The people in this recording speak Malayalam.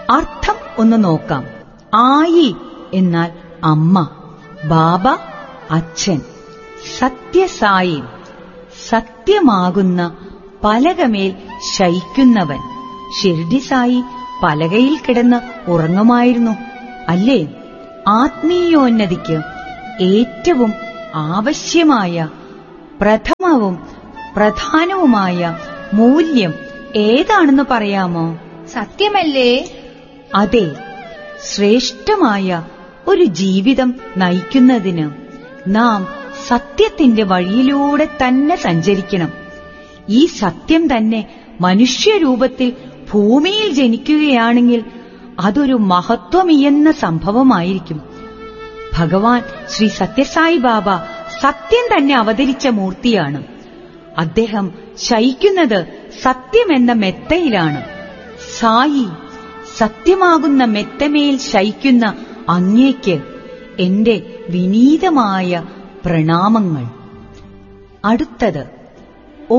അർത്ഥം ഒന്ന് നോക്കാം ആയി എന്നാൽ അമ്മ ബാബ അച്ഛൻ സത്യസായി സത്യമാകുന്ന പലകമേൽ ശയിക്കുന്നവൻ ഷിർഡി സായി പലകയിൽ കിടന്ന് ഉറങ്ങുമായിരുന്നു അല്ലേ ആത്മീയോന്നതിക്ക് ഏറ്റവും ആവശ്യമായ പ്രഥമവും പ്രധാനവുമായ മൂല്യം ഏതാണെന്ന് പറയാമോ സത്യമല്ലേ അതെ ശ്രേഷ്ഠമായ ഒരു ജീവിതം നയിക്കുന്നതിന് നാം സത്യത്തിന്റെ വഴിയിലൂടെ തന്നെ സഞ്ചരിക്കണം ഈ സത്യം തന്നെ മനുഷ്യരൂപത്തിൽ ഭൂമിയിൽ ജനിക്കുകയാണെങ്കിൽ അതൊരു മഹത്വമിയെന്ന സംഭവമായിരിക്കും ഭഗവാൻ ശ്രീ സത്യസായി ബാബ സത്യം തന്നെ അവതരിച്ച മൂർത്തിയാണ് അദ്ദേഹം ശയിക്കുന്നത് സത്യമെന്ന മെത്തയിലാണ് സായി സത്യമാകുന്ന മെത്തമേൽ ശയിക്കുന്ന അങ്ങേക്ക് എന്റെ വിനീതമായ പ്രണാമങ്ങൾ അടുത്തത്